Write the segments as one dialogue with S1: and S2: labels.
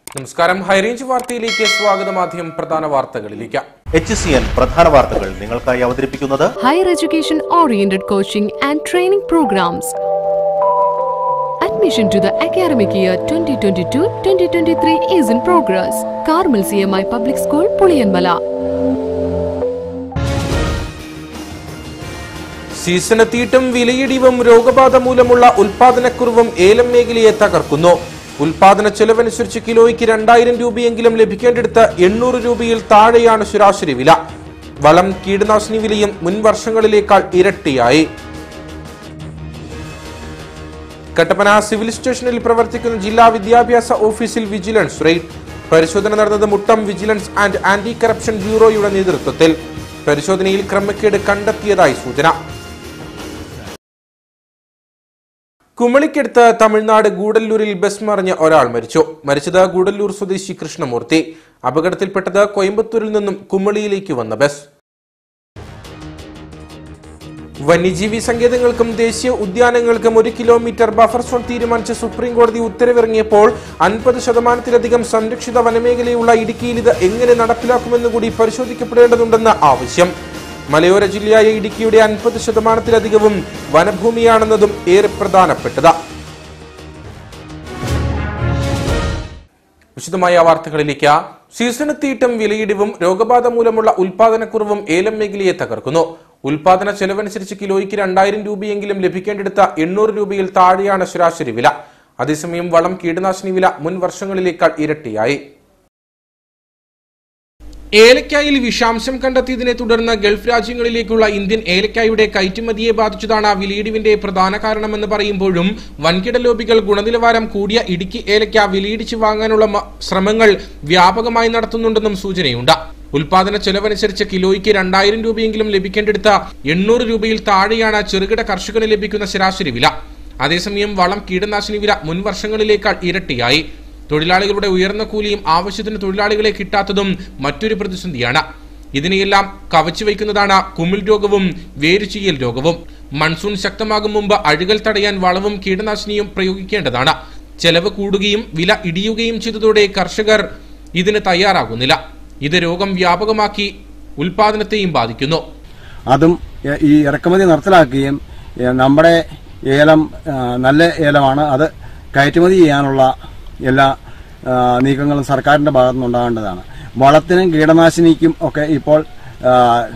S1: നമസ്കാരം ഹൈറേഞ്ച് വാർത്തയിലേക്ക് സ്വാഗതം ആദ്യം പ്രധാന വാർത്തകളിലേക്ക്
S2: എച്ച് സി എൻ പ്രധാന വാർത്തകൾ നിങ്ങൾക്കായി അവതരിപ്പിക്കുന്നത്
S3: higher education oriented coaching and training programs. Admission to the academic year 2022-2023 is in progress. Carmel CMI Public School, Puliyanmala.
S1: സീസണെത്തിയിട്ടും വിലയിടിവും രോഗബാധ മൂലമുള്ള ഉൽപാദനക്കുറവും ഏലം മേഖലയെ തകർക്കുന്നു ഉൽപാദന ചെലവനുസരിച്ച് കിലോയ്ക്ക് രണ്ടായിരം രൂപയെങ്കിലും ലഭിക്കേണ്ടിടത്ത് എണ്ണൂറ് രൂപയിൽ താഴെയാണ് ശരാശരി വില വളം കീടനാശിനി വിലയും മുൻ വർഷങ്ങളിലേക്കാൾ ഇരട്ടിയായി കട്ടപ്പന സിവിൽ സ്റ്റേഷനിൽ പ്രവർത്തിക്കുന്ന ജില്ലാ വിദ്യാഭ്യാസ ഓഫീസിൽ വിജിലൻസ് റെയ്ഡ് പരിശോധന നടന്നത് Muttom vigilance and anti corruption ബ്യൂറോയുടെ നേതൃത്വത്തിൽ പരിശോധനയിൽ ക്രമക്കേട് കണ്ടെത്തിയതായി സൂചന കുമളിക്കടുത്ത് തമിഴ്നാട് ഗൂഡല്ലൂരിൽ ബസ് മറിഞ്ഞ് ഒരാൾ മരിച്ചു മരിച്ചത് ഗൂഡല്ലൂർ സ്വദേശി കൃഷ്ണമൂർത്തി അപകടത്തിൽപ്പെട്ടത് കോയമ്പത്തൂരിൽ നിന്നും കുമളിയിലേക്ക് വന്ന ബസ് വന്യജീവി സങ്കേതങ്ങൾക്കും ദേശീയ ഉദ്യാനങ്ങൾക്കും ഒരു കിലോമീറ്റർ ബഫർ സോൺ തീരുമാനിച്ച് സുപ്രീം കോടതി ഉത്തരവിറങ്ങിയപ്പോൾ അൻപത് ശതമാനത്തിലധികം സംരക്ഷിത വനമേഖലയുള്ള ഇടുക്കിയിൽ ഇത് എങ്ങനെ നടപ്പിലാക്കുമെന്ന് കൂടി പരിശോധിക്കപ്പെടേണ്ടതുണ്ടെന്ന് ആവശ്യം മലയോര ജില്ലയായ ഇടുക്കിയുടെ അൻപത് ശതമാനത്തിലധികവും വനഭൂമിയാണെന്നതും ഏറെ പ്രധാനപ്പെട്ടത് വിശദമായ വാർത്തകളിലേക്ക് സീസണെത്തിയിട്ടും വിലയിടിവും രോഗബാധ മൂലമുള്ള ഉൽപാദനക്കുറവും ഏലം മേഖലയെ തകർക്കുന്നു ഉൽപാദന ചെലവനുസരിച്ച് കിലോയ്ക്ക് രണ്ടായിരം രൂപയെങ്കിലും ലഭിക്കേണ്ടിടത്ത എണ്ണൂറ് രൂപയിൽ താഴെയാണ് ശരാശരി വില അതേസമയം വളം കീടനാശിനി വില മുൻ വർഷങ്ങളിലേക്കാൾ ഇരട്ടിയായി ഏലക്കായിൽ വിഷാംശം കണ്ടെത്തിയതിനെ തുടർന്ന് ഗൾഫ് രാജ്യങ്ങളിലേക്കുള്ള ഇന്ത്യൻ ഏലക്കായുടെ കയറ്റുമതിയെ ബാധിച്ചതാണ് വിലയിടിവിന്റെ പ്രധാന കാരണമെന്ന് പറയുമ്പോഴും വൻകിട ലോബികൾ ഗുണനിലവാരം കൂടിയ ഇടുക്കി ഏലക്ക വിലയിടിച്ച് വാങ്ങാനുള്ള മ- ശ്രമങ്ങൾ വ്യാപകമായി നടത്തുന്നുണ്ടെന്നും സൂചനയുണ്ട് ഉൽപാദന ചെലവനുസരിച്ച് കിലോയ്ക്ക് രണ്ടായിരം രൂപയെങ്കിലും ലഭിക്കേണ്ടിടത്ത എണ്ണൂറ് രൂപയിൽ താഴെയാണ് ചെറുകിട കർഷകന് ലഭിക്കുന്ന ശരാശരി വില അതേസമയം വളം കീടനാശിനി വില മുൻ വർഷങ്ങളിലേക്കാൾ ഇരട്ടിയായി തൊഴിലാളികളുടെ ഉയർന്ന കൂലിയും ആവശ്യത്തിന് തൊഴിലാളികളെ കിട്ടാത്തതും മറ്റൊരു പ്രതിസന്ധിയാണ് ഇതിനെയെല്ലാം കവച്ചു വയ്ക്കുന്നതാണ് കുമിൾ രോഗവും വേരുചീയൽ രോഗവും മൺസൂൺ ശക്തമാകും മുമ്പ് അഴുകൽ തടയാൻ വളവും കീടനാശിനിയും പ്രയോഗിക്കേണ്ടതാണ് ചെലവ് കൂടുകയും വില ഇടിയുകയും ചെയ്തതോടെ കർഷകർ ഇതിന് തയ്യാറാകുന്നില്ല ഇത് രോഗം വ്യാപകമാക്കി ഉൽപാദനത്തെയും ബാധിക്കുന്നു
S4: അതും എ- ഈ ഇറക്കുമതി നിർത്തലാക്കുകയും എ, നമ്മുടെ ഏലം ആ, നല്ല ഏലമാണ് അത് കയറ്റുമതി ചെയ്യാനുള്ള എല്ലാ ആ, നീക്കങ്ങളും സർക്കാരിന്റെ ഭാഗത്തു നിന്നുണ്ടാകേണ്ടതാണ് വളത്തിനും കീടനാശിനിക്കും ഒക്കെ ഇപ്പോൾ ആ,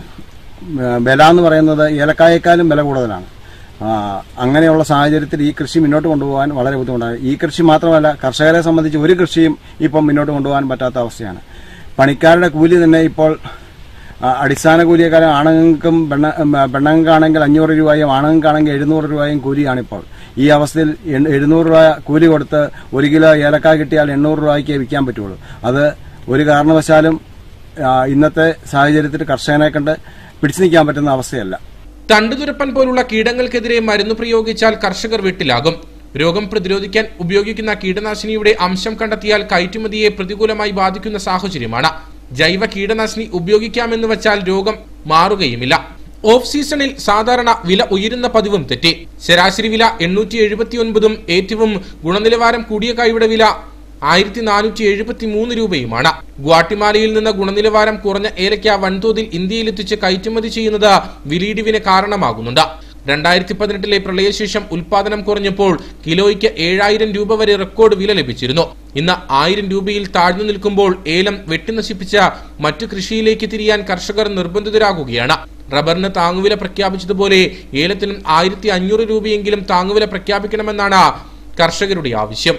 S4: വില എന്ന് പറയുന്നത് ഏലക്കായേക്കാളും വില കൂടുതലാണ് ആ, അങ്ങനെയുള്ള സാഹചര്യത്തിൽ ഈ കൃഷി മുന്നോട്ട് കൊണ്ടുപോകാൻ വളരെ ബുദ്ധിമുട്ടാണ് ഈ കൃഷി മാത്രമല്ല കർഷകരെ സംബന്ധിച്ച് ഒരു കൃഷിയും ഇപ്പം മുന്നോട്ട് കൊണ്ടുപോകാൻ പറ്റാത്ത അവസ്ഥയാണ് പണിക്കാരുടെ കൂലി തന്നെ ഇപ്പോൾ ആ, അടിസ്ഥാന കൂലിയേക്കാളും ആണുങ്ങൾക്കും പെണ്ണ ഉം, പെണ്ണുങ്ങൾക്കാണെങ്കിൽ അഞ്ഞൂറ് രൂപയും ആണുങ്ങൾക്കാണെങ്കിൽ എഴുന്നൂറ് രൂപയും കൂലിയാണിപ്പോൾ ഈ അവസ്ഥയിൽ എൺ- എഴുന്നൂറ് രൂപ കൂലി കൊടുത്ത് ഒരു കിലോ ഏലക്ക കിട്ടിയാൽ എണ്ണൂറ് രൂപയ്ക്ക് വിൽക്കാൻ പറ്റുള്ളൂ അത് ഒരു കാരണവശാലും ആ, ഇന്നത്തെ സാഹചര്യത്തിൽ കർഷകനെ കണ്ട് പിടിച്ചു നിൽക്കാൻ പറ്റുന്ന അവസ്ഥയല്ല
S1: തണ്ടുതുരപ്പൻ പോലുള്ള കീടങ്ങൾക്കെതിരെ മരുന്ന് പ്രയോഗിച്ചാൽ കർഷകർ വെട്ടിലാകും രോഗം പ്രതിരോധിക്കാൻ ഉപയോഗിക്കുന്ന കീടനാശിനിയുടെ അംശം കണ്ടെത്തിയാൽ കയറ്റുമതിയെ പ്രതികൂലമായി ബാധിക്കുന്ന സാഹചര്യമാണ് ജൈവ കീടനാശിനി ഉപയോഗിക്കാമെന്ന് വച്ചാൽ രോഗം മാറുകയുമില്ല ഓഫ് സീസണിൽ സാധാരണ വില ഉയരുന്ന പതിവും തെറ്റി ശരാശരി വില എണ്ണൂറ്റി എഴുപത്തി ഒൻപതും ഏറ്റവും ഗുണനിലവാരം കൂടിയ കായുടെ വില ആയിരത്തി നാനൂറ്റി എഴുപത്തി മൂന്ന് രൂപയുമാണ് ഗ്വാട്ടിമാലയിൽ നിന്ന് ഗുണനിലവാരം കുറഞ്ഞ ഏലക്ക വൻതോതിൽ ഇന്ത്യയിലെത്തിച്ച് കയറ്റുമതി ചെയ്യുന്നത് വിലയിടിവിന് കാരണമാകുന്നുണ്ട് രണ്ടായിരത്തി പതിനെട്ടിലെ പ്രളയശേഷം ഉൽപാദനം കുറഞ്ഞപ്പോൾ കിലോയ്ക്ക് ഏഴായിരം രൂപ വരെ റെക്കോർഡ് വില ലഭിച്ചിരുന്നു ഇന്ന് ആയിരം രൂപയിൽ താഴ്ന്നു നിൽക്കുമ്പോൾ ഏലം വെട്ടിനശിപ്പിച്ച മറ്റു കൃഷിയിലേക്ക് തിരിയാൻ കർഷകർ നിർബന്ധിതരാകുകയാണ് റബ്ബറിന് താങ്ങുവില പ്രഖ്യാപിച്ചതുപോലെ ഏലത്തിനും ആയിരത്തി അഞ്ഞൂറ് രൂപയെങ്കിലും താങ്ങുവില പ്രഖ്യാപിക്കണമെന്നാണ് കർഷകരുടെ ആവശ്യം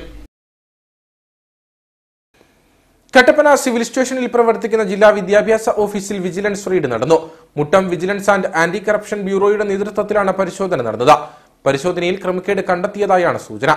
S1: കട്ടപ്പന സിവിൽ സ്റ്റേഷനിൽ പ്രവർത്തിക്കുന്ന ജില്ലാ വിദ്യാഭ്യാസ ഓഫീസിൽ വിജിലൻസ് റെയ്ഡ് നടന്നു Muttom vigilance and anti corruption ബ്യൂറോയുടെ നേതൃത്വത്തിലാണ് പരിശോധന നടന്നത് പരിശോധനയിൽ ക്രമക്കേട് കണ്ടെത്തിയതായാണ് സൂചന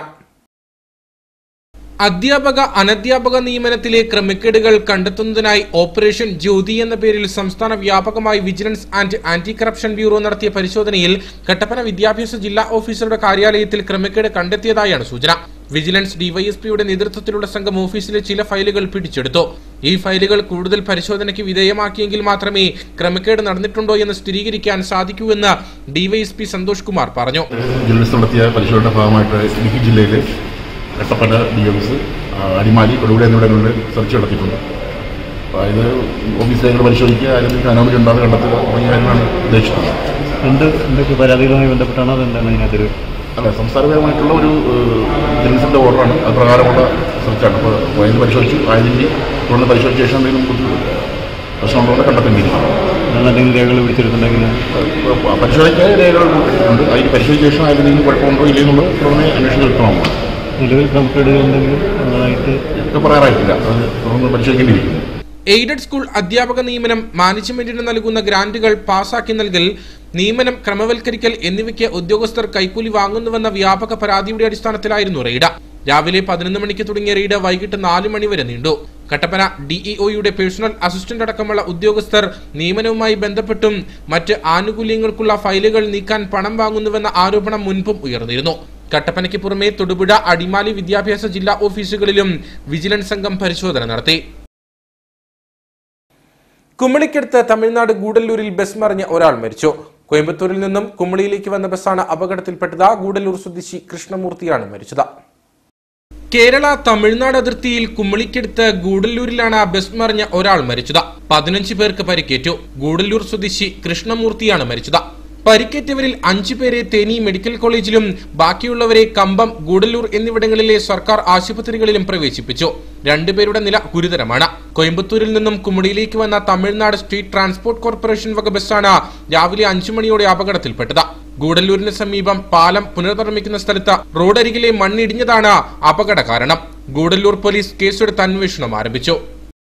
S1: അധ്യാപക അനധ്യാപക നിയമനത്തിലെ ക്രമക്കേടുകൾ കണ്ടെത്തുന്നതിനായി ഓപ്പറേഷൻ ജ്യോതി എന്ന പേരിൽ സംസ്ഥാന വ്യാപകമായി vigilance and anti corruption bureau നടത്തിയ പരിശോധനയിൽ കട്ടപ്പന വിദ്യാഭ്യാസ ജില്ലാ ഓഫീസറുടെ കാര്യാലയത്തിൽ ക്രമക്കേട് കണ്ടെത്തിയതായാണ് സൂചന വിജിലൻസ് ഡിവൈഎസ്പിയുടെ നേതൃത്വത്തിലുള്ള സംഘം ഓഫീസിലെ ചില ഫയലുകൾ പിടിച്ചെടുത്തു ഈ ഫയലുകൾ കൂടുതൽ പരിശോധനയ്ക്ക് വിധേയമാക്കിയെങ്കിൽ മാത്രമേ ക്രമക്കേട് നടന്നിട്ടുണ്ടോ എന്ന് സ്ഥിരീകരിക്കാൻ സാധിക്കൂ എന്ന് ഡിവൈഎസ്പി സന്തോഷ് കുമാർ പറഞ്ഞു
S5: വിജിലൻസ് നടത്തിയ പരിശോധനയുടെ ഭാഗമായിട്ട് ഇടുക്കി ജില്ലയിൽ കട്ടപ്പന ഡി എംസ് ആ, അടിമാലി കൊടുകൂടെ എന്നിവിടങ്ങളിൽ സെർച്ച് നടത്തിയിട്ടുണ്ട് അപ്പോൾ ഇത് ഓഫീസ് രേഖകൾ പരിശോധിക്കുക അതിൽ നിങ്ങൾക്ക് അനുമതി ഉണ്ടാകുന്ന കണ്ടെത്തുക തുടങ്ങിയ കാര്യങ്ങളാണ് ഉദ്ദേശിക്കുന്നത്
S6: എന്ത് എന്തൊക്കെ പരാതികളുമായി ബന്ധപ്പെട്ടാണ് അതെന്താണ് അതിനകത്തൊരു
S5: അല്ല സംസ്ഥാനപരമായിട്ടുള്ള ഒരു ജനറൽസിൻ്റെ ഓർഡറാണ് അത് പ്രകാരമുള്ള സെർച്ചാണ് അപ്പോൾ അതിന് പരിശോധിച്ചു ആയതിൻ്റെ തുടർന്ന് പരിശോധിച്ച ശേഷം എന്തെങ്കിലും ബുദ്ധി- പ്രശ്നമുണ്ടോ എന്ന് കണ്ടെത്തേണ്ടിയിരിക്കും
S6: എന്താണ് എന്തെങ്കിലും രേഖകൾ പിടിച്ചെടുത്തിട്ടുണ്ടെങ്കിൽ
S5: പരിശോധിക്കാൻ രേഖകൾ ഉണ്ട് അതിന് പരിശോധിച്ച ശേഷം അതിലെന്തെങ്കിലും കുഴപ്പമുണ്ടോ ഇല്ലയോ എന്നുള്ളത് തുടർന്ന് അന്വേഷണം വ്യക്തമാകും
S6: നിലവിൽ ക്രമക്കേടുകൾ എന്തെങ്കിലും ഉള്ളതായിട്ട്
S5: ഒക്കെ പറയാറായിട്ടില്ല അത് തുടർന്ന് പരിശോധിക്കേണ്ടിയിരിക്കുന്നു
S1: എയ്ഡഡ് സ്കൂൾ അധ്യാപക നിയമനം മാനേജ്മെന്റിന് നൽകുന്ന ഗ്രാന്റുകൾ പാസാക്കി നൽകൽ നിയമനം ക്രമവൽക്കരിക്കൽ എന്നിവയ്ക്ക് ഉദ്യോഗസ്ഥർ കൈക്കൂലി വാങ്ങുന്നുവെന്ന വ്യാപക പരാതിയുടെ അടിസ്ഥാനത്തിലായിരുന്നു റെയ്ഡ് രാവിലെ പതിനൊന്ന് മണിക്ക് തുടങ്ങിയ റെയ്ഡ് വൈകിട്ട് നാല് മണി വരെ നീണ്ടു കട്ടപ്പന ഡിഇഒയുടെ പേഴ്സണൽ അസിസ്റ്റന്റ് അടക്കമുള്ള ഉദ്യോഗസ്ഥർ നിയമനവുമായി ബന്ധപ്പെട്ടും മറ്റ് ആനുകൂല്യങ്ങൾക്കുള്ള ഫയലുകൾ നീക്കാൻ പണം വാങ്ങുന്നുവെന്ന ആരോപണം മുൻപും ഉയർന്നിരുന്നു കട്ടപ്പനയ്ക്ക് പുറമെ തൊടുപുഴ അടിമാലി വിദ്യാഭ്യാസ ജില്ലാ ഓഫീസുകളിലും വിജിലൻസ് സംഘം പരിശോധന നടത്തി കുമളിക്കടുത്ത് തമിഴ്നാട് ഗൂഡല്ലൂരിൽ ബസ് മറിഞ്ഞ് ഒരാൾ മരിച്ചു കോയമ്പത്തൂരിൽ നിന്നും കുമളിയിലേക്ക് വന്ന ബസ്സാണ് അപകടത്തിൽപ്പെട്ടത് ഗൂഡല്ലൂർ സ്വദേശി കൃഷ്ണമൂർത്തിയാണ് മരിച്ചത് കേരള തമിഴ്നാട് അതിർത്തിയിൽ കുമളിക്കടുത്ത് ഗൂഡല്ലൂരിലാണ് ബസ് മറിഞ്ഞ ഒരാൾ മരിച്ചത് പതിനഞ്ച് പേർക്ക് പരിക്കേറ്റു ഗൂഡല്ലൂർ സ്വദേശി കൃഷ്ണമൂർത്തിയാണ് മരിച്ചത് പരിക്കേറ്റവരിൽ അഞ്ചു പേരെ തേനി മെഡിക്കൽ കോളേജിലും ബാക്കിയുള്ളവരെ കമ്പം ഗൂഡല്ലൂർ എന്നിവിടങ്ങളിലെ സർക്കാർ ആശുപത്രികളിലും പ്രവേശിപ്പിച്ചു രണ്ടുപേരുടെ നില ഗുരുതരമാണ് കോയമ്പത്തൂരിൽ നിന്നും കുമളിയിലേക്ക് വന്ന തമിഴ്നാട് സ്റ്റേറ്റ് ട്രാൻസ്പോർട്ട് കോർപ്പറേഷൻ വക ബസ്സാണ് രാവിലെ അഞ്ചു മണിയോടെ അപകടത്തിൽപ്പെട്ടത് ഗൂഡല്ലൂരിന് സമീപം പാലം പുനർനിർമ്മിക്കുന്ന സ്ഥലത്ത് റോഡരികിലെ മണ്ണിടിഞ്ഞതാണ് അപകട കാരണം ഗൂഡല്ലൂർ പോലീസ് കേസെടുത്ത് അന്വേഷണം ആരംഭിച്ചു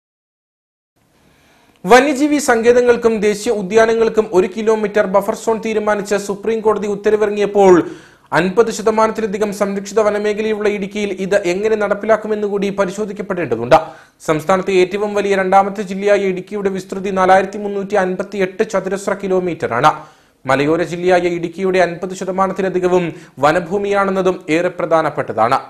S1: വന്യജീവി സങ്കേതങ്ങൾക്കും ദേശീയ ഉദ്യാനങ്ങൾക്കും ഒരു കിലോമീറ്റർ ബഫർ സോൺ തീരുമാനിച്ച് സുപ്രീം കോടതി ഉത്തരവിറങ്ങിയപ്പോൾ അൻപത് ശതമാനത്തിലധികം സംരക്ഷിത വനമേഖലയുള്ള ഇടുക്കിയിൽ ഇത് എങ്ങനെ നടപ്പിലാക്കുമെന്ന് കൂടി പരിശോധിക്കപ്പെടേണ്ടതുണ്ട് സംസ്ഥാനത്തെ ഏറ്റവും വലിയ രണ്ടാമത്തെ ജില്ലയായ ഇടുക്കിയുടെ വിസ്തൃതി നാലായിരത്തി മുന്നൂറ്റി അൻപത്തി എട്ട് ചതുരശ്ര കിലോമീറ്ററാണ് മലയോര ജില്ലയായ ഇടുക്കിയുടെ അൻപത് ശതമാനത്തിലധികവും വനഭൂമിയാണെന്നതും ഏറെ പ്രധാനപ്പെട്ടതാണ്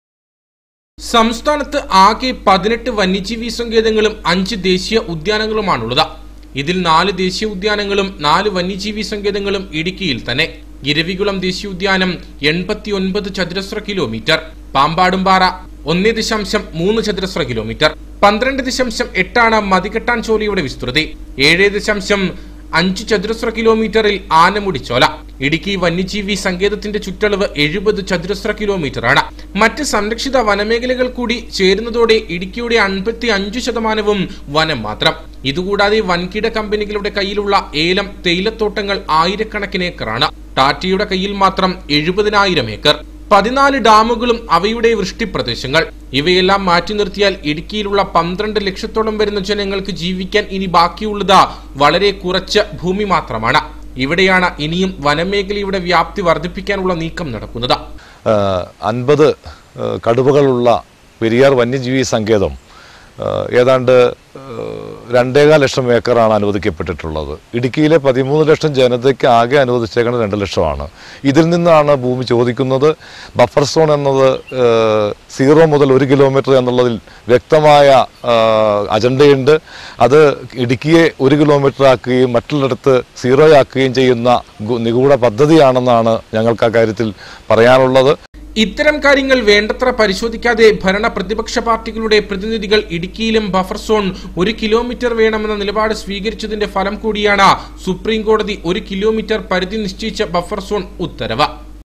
S1: സംസ്ഥാനത്ത് ആകെ പതിനെട്ട് വന്യജീവി സങ്കേതങ്ങളും അഞ്ച് ദേശീയ ഉദ്യാനങ്ങളുമാണുള്ളത് ഇതിൽ നാല് ദേശീയ ഉദ്യാനങ്ങളും നാല് വന്യജീവി സങ്കേതങ്ങളും ഇടുക്കിയിൽ തന്നെ ഇരവികുളം ദേശീയോദ്യാനം എൺപത്തി ഒൻപത് ചതുരശ്ര കിലോമീറ്റർ പാമ്പാടുംപാറ ഒന്ന് ദശാംശം മൂന്ന് ചതുരശ്ര കിലോമീറ്റർ പന്ത്രണ്ട് ദശാംശം എട്ടാണ് മതികെട്ടാൻ ചോലയുടെ വിസ്തൃതി ഏഴ് ദശാംശം അഞ്ച് ചതുരശ്ര കിലോമീറ്ററിൽ ആനമുടിച്ചോല ഇടുക്കി വന്യജീവി സങ്കേതത്തിന്റെ ചുറ്റളവ് എഴുപത് ചതുരശ്ര കിലോമീറ്ററാണ് മറ്റ് സംരക്ഷിത വനമേഖലകൾ കൂടി ചേരുന്നതോടെ ഇടുക്കിയുടെ അൻപത്തി അഞ്ചു ശതമാനവും വനം മാത്രം ഇതുകൂടാതെ വൻകിട കമ്പനികളുടെ കയ്യിലുള്ള ഏലം തേയിലത്തോട്ടങ്ങൾ ആയിരക്കണക്കിന് ഏക്കറാണ് ടാറ്റയുടെ കയ്യിൽ മാത്രം എഴുപതിനായിരം ഏക്കർ പതിനാല് ഡാമുകളും അവയുടെ വൃഷ്ടിപ്രദേശങ്ങൾ ഇവയെല്ലാം മാറ്റി നിർത്തിയാൽ ഇടുക്കിയിലുള്ള പന്ത്രണ്ട് ലക്ഷത്തോളം വരുന്ന ജനങ്ങൾക്ക് ജീവിക്കാൻ ഇനി ബാക്കിയുള്ളത് വളരെ കുറച്ച് ഭൂമി മാത്രമാണ് ഇവിടെയാണ് ഇനിയും വനമേഖലയുടെ വ്യാപ്തി വർദ്ധിപ്പിക്കാനുള്ള നീക്കം നടക്കുന്നത്
S7: അൻപത് കടുവകളുള്ള പെരിയാർ വന്യജീവി സങ്കേതം ആ, ഏതാണ്ട് ആ, രണ്ടേകാൽ ലക്ഷം ഏക്കറാണ് അനുവദിക്കപ്പെട്ടിട്ടുള്ളത് ഇടുക്കിയിലെ പതിമൂന്ന് ലക്ഷം ജനതയ്ക്ക് ആകെ അനുവദിച്ചേക്കുന്നത് രണ്ട് ലക്ഷമാണ് ഇതിൽ നിന്നാണ് ഭൂമി ചോദിക്കുന്നത് ബഫർ സോൺ എന്നത് ആ, സീറോ മുതൽ ഒരു കിലോമീറ്റർ എന്നുള്ളതിൽ വ്യക്തമായ ആ, അജണ്ടയുണ്ട് അത് ഇടുക്കിയെ ഒരു കിലോമീറ്റർ ആക്കുകയും മറ്റുള്ളിടത്ത് സീറോ ആക്കുകയും ചെയ്യുന്ന ഗു- നിഗൂഢ പദ്ധതിയാണെന്നാണ് ഞങ്ങൾക്ക് ആ കാര്യത്തിൽ പറയാനുള്ളത്
S1: ഇത്തരം കാര്യങ്ങൾ വേണ്ടത്ര പരിശോധിക്കാതെ ഭരണ പ്രതിപക്ഷ പാർട്ടികളുടെ പ്രതിനിധികൾ ഇടുക്കിയിലും ബഫർ സോൺ ഒരു കിലോമീറ്റർ വേണമെന്ന നിലപാട് സ്വീകരിച്ചതിന്റെ ഫലം കൂടിയാണ് സുപ്രീം കോടതി ഒരു കിലോമീറ്റർ പരിധി നിശ്ചയിച്ച ബഫർ സോൺ ഉത്തരവ്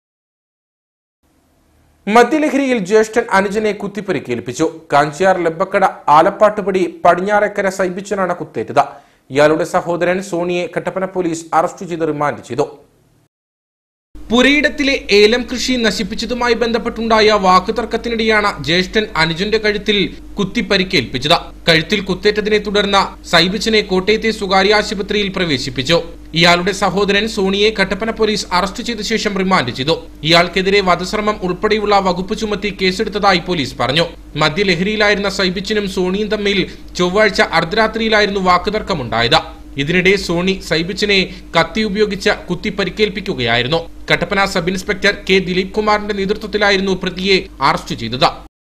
S1: മദ്യലഹരിയിൽ ജ്യേഷ്ഠൻ അനുജനെ കുത്തിപ്പരിക്കേൽപ്പിച്ചു കാഞ്ചിയാർ ലബ്ബക്കട ആലപ്പാട്ടുപടി പടിഞ്ഞാറക്കര സൈബിച്ചനാണ് കുത്തേറ്റത് ഇയാളുടെ സഹോദരൻ സോണിയെ കട്ടപ്പന പോലീസ് അറസ്റ്റ് ചെയ്ത് റിമാൻഡ് ചെയ്തു പുരയിടത്തിലെ ഏലം കൃഷി നശിപ്പിച്ചതുമായി ബന്ധപ്പെട്ടുണ്ടായ വാക്കുതർക്കത്തിനിടെയാണ് ജ്യേഷ്ഠൻ അനുജന്റെ കഴുത്തിൽ കുത്തി പരിക്കേൽപ്പിച്ചത് കഴുത്തിൽ കുത്തേറ്റതിനെ തുടർന്ന് സൈബിച്ചിനെ കോട്ടയത്തെ സ്വകാര്യ ആശുപത്രിയിൽ പ്രവേശിപ്പിച്ചു ഇയാളുടെ സഹോദരൻ സോണിയെ കട്ടപ്പന പോലീസ് അറസ്റ്റ് ചെയ്ത ശേഷം റിമാൻഡ് ചെയ്തു ഇയാൾക്കെതിരെ വധശ്രമം ഉൾപ്പെടെയുള്ള വകുപ്പ് ചുമത്തി കേസെടുത്തതായി പോലീസ് പറഞ്ഞു മദ്യലഹരിയിലായിരുന്ന സൈബിച്ചിനും സോണിയും തമ്മിൽ ചൊവ്വാഴ്ച അർദ്ധരാത്രിയിലായിരുന്നു വാക്കുതർക്കമുണ്ടായത് ഇതിനിടെ സോണി സൈബിച്ചിനെ കത്തി ഉപയോഗിച്ച് കുത്തി പരിക്കേൽപ്പിക്കുകയായിരുന്നു Kattappana sub inspector K Dileep കുമാറിന്റെ നേതൃത്വത്തിലായിരുന്നു പ്രതിയെ അറസ്റ്റ് ചെയ്തത്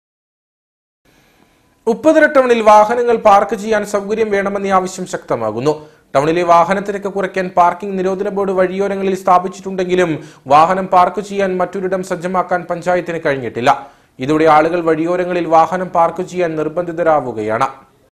S1: ഉപ്പുതര ടൗണിൽ വാഹനങ്ങൾ പാർക്ക് ചെയ്യാൻ സൗകര്യം വേണമെന്ന ആവശ്യം ശക്തമാകുന്നു ടൗണിലെ വാഹന തിരക്ക് കുറയ്ക്കാൻ പാർക്കിംഗ് നിരോധന ബോർഡ് വഴിയോരങ്ങളിൽ സ്ഥാപിച്ചിട്ടുണ്ടെങ്കിലും വാഹനം പാർക്ക് ചെയ്യാൻ മറ്റൊരിടം സജ്ജമാക്കാൻ പഞ്ചായത്തിന് കഴിഞ്ഞിട്ടില്ല ഇതോടെ ആളുകൾ വഴിയോരങ്ങളിൽ വാഹനം പാർക്ക് ചെയ്യാൻ നിർബന്ധിതരാവുകയാണ്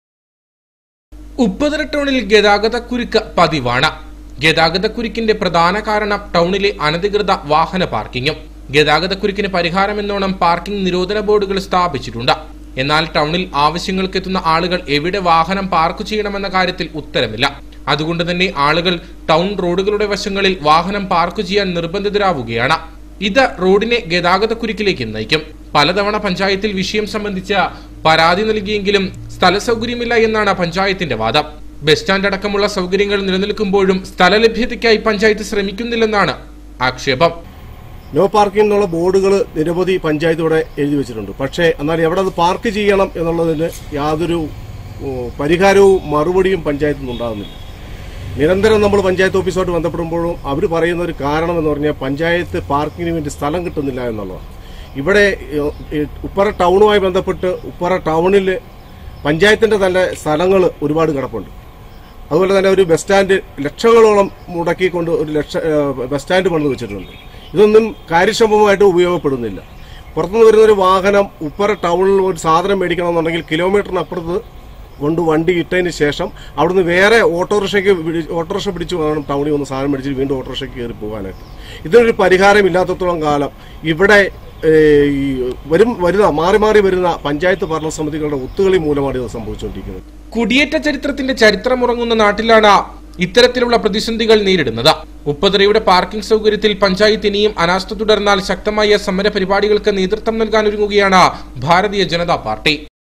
S1: ഉപ്പതര ടൗണിൽ ഗതാഗതക്കുരുക്ക് പതിവാണ് ഗതാഗതക്കുരുക്കിന്റെ പ്രധാന കാരണം ടൗണിലെ അനധികൃത വാഹന പാർക്കിങ്ങും ഗതാഗതക്കുരുക്കിന് പരിഹാരമെന്നോണം പാർക്കിംഗ് നിരോധന ബോർഡുകൾ സ്ഥാപിച്ചിട്ടുണ്ട് എന്നാൽ ടൗണിൽ ആവശ്യങ്ങൾക്കെത്തുന്ന ആളുകൾ എവിടെ വാഹനം പാർക്ക് ചെയ്യണമെന്ന കാര്യത്തിൽ ഉത്തരമില്ല അതുകൊണ്ട് തന്നെ ആളുകൾ ടൗൺ റോഡുകളുടെ വശങ്ങളിൽ വാഹനം പാർക്ക് ചെയ്യാൻ നിർബന്ധിതരാവുകയാണ് ഇത് റോഡിനെ ഗതാഗതക്കുരുക്കിലേക്ക് നയിക്കും പലതവണ പഞ്ചായത്തിൽ വിഷയം സംബന്ധിച്ച പരാതി നൽകിയെങ്കിലും സ്ഥല സൗകര്യമില്ല എന്നാണ് പഞ്ചായത്തിന്റെ വാദം ബസ് സ്റ്റാൻഡ് അടക്കമുള്ള സൗകര്യങ്ങൾ നിലനിൽക്കുമ്പോഴും സ്ഥലലഭ്യതയ്ക്കായി പഞ്ചായത്ത് ശ്രമിക്കുന്നില്ലെന്നാണ് ആക്ഷേപം
S8: നോ പാർക്കിംഗ് എന്നുള്ള ബോർഡുകൾ നിരവധി പഞ്ചായത്ത് ഇവിടെ എഴുതി വെച്ചിട്ടുണ്ട് പക്ഷേ എന്നാൽ എവിടെ അത് പാർക്ക് ചെയ്യണം എന്നുള്ളതിന് യാതൊരു ഉം, പരിഹാരവും മറുപടിയും പഞ്ചായത്തിൽ നിന്നുണ്ടാകുന്നില്ല നിരന്തരം നമ്മൾ പഞ്ചായത്ത് ഓഫീസുമായിട്ട് ബന്ധപ്പെടുമ്പോഴും അവർ പറയുന്ന ഒരു കാരണം എന്ന് പറഞ്ഞാൽ പഞ്ചായത്ത് പാർക്കിങ്ങിന് വേണ്ടി സ്ഥലം കിട്ടുന്നില്ല എന്നുള്ളതാണ് ഇവിടെ ഏഹ്, ഈ ഉപ്പറ ടൗണുമായി ബന്ധപ്പെട്ട് ഉപ്പറ ടൗണിൽ പഞ്ചായത്തിന്റെ തന്നെ സ്ഥലങ്ങൾ ഒരുപാട് കിടപ്പുണ്ട് അതുപോലെ തന്നെ ഒരു ബസ് സ്റ്റാൻഡ് ലക്ഷങ്ങളോളം മുടക്കിക്കൊണ്ട് ഒരു ലക്ഷ ഏഹ്, ബസ് സ്റ്റാൻഡ് പണിത് വെച്ചിട്ടുണ്ട് ഇതൊന്നും കാര്യക്ഷമമായിട്ട് ഉപയോഗപ്പെടുന്നില്ല പുറത്തുനിന്ന് വരുന്ന ഒരു വാഹനം ഉപ്പറ ടൗണിൽ ഒരു സാധനം മേടിക്കണമെന്നുണ്ടെങ്കിൽ കിലോമീറ്ററിനപ്പുറത്ത് കൊണ്ട് വണ്ടി ഇട്ടതിന് ശേഷം അവിടുന്ന് വേറെ ഓട്ടോറിക്ഷയ്ക്ക് പിടി- ഓട്ടോറിക്ഷ പിടിച്ച് വേണം ടൗണിൽ വന്ന് സാധനം മേടിച്ച് വീണ്ടും ഓട്ടോറിക്ഷയ്ക്ക് കയറി പോകാനായിട്ട് ഇതിനൊരു പരിഹാരം ഇല്ലാത്തത്തോളം കാലം ഇവിടെ ഏഹ്, ഈ വരും വരുന്ന മാറി മാറി വരുന്ന പഞ്ചായത്ത് ഭരണസമിതികളുടെ ഒത്തുകളി മൂലമാണ് ഇത് സംഭവിച്ചുകൊണ്ടിരിക്കുന്നത്
S1: കുടിയേറ്റ ചരിത്രത്തിന്റെ ചരിത്രമുറങ്ങുന്ന നാട്ടിലാണ് ഇത്തരത്തിലുള്ള പ്രതിസന്ധികൾ നേരിടുന്നത് ഉപ്പതറയുടെ പാർക്കിംഗ് സൗകര്യത്തിൽ പഞ്ചായത്ത് ഇനിയും അനാസ്ഥ തുടർന്നാൽ ശക്തമായ സമര പരിപാടികൾക്ക് നേതൃത്വം നൽകാൻ ഒരുങ്ങുകയാണ് ഭാരതീയ ജനതാ പാർട്ടി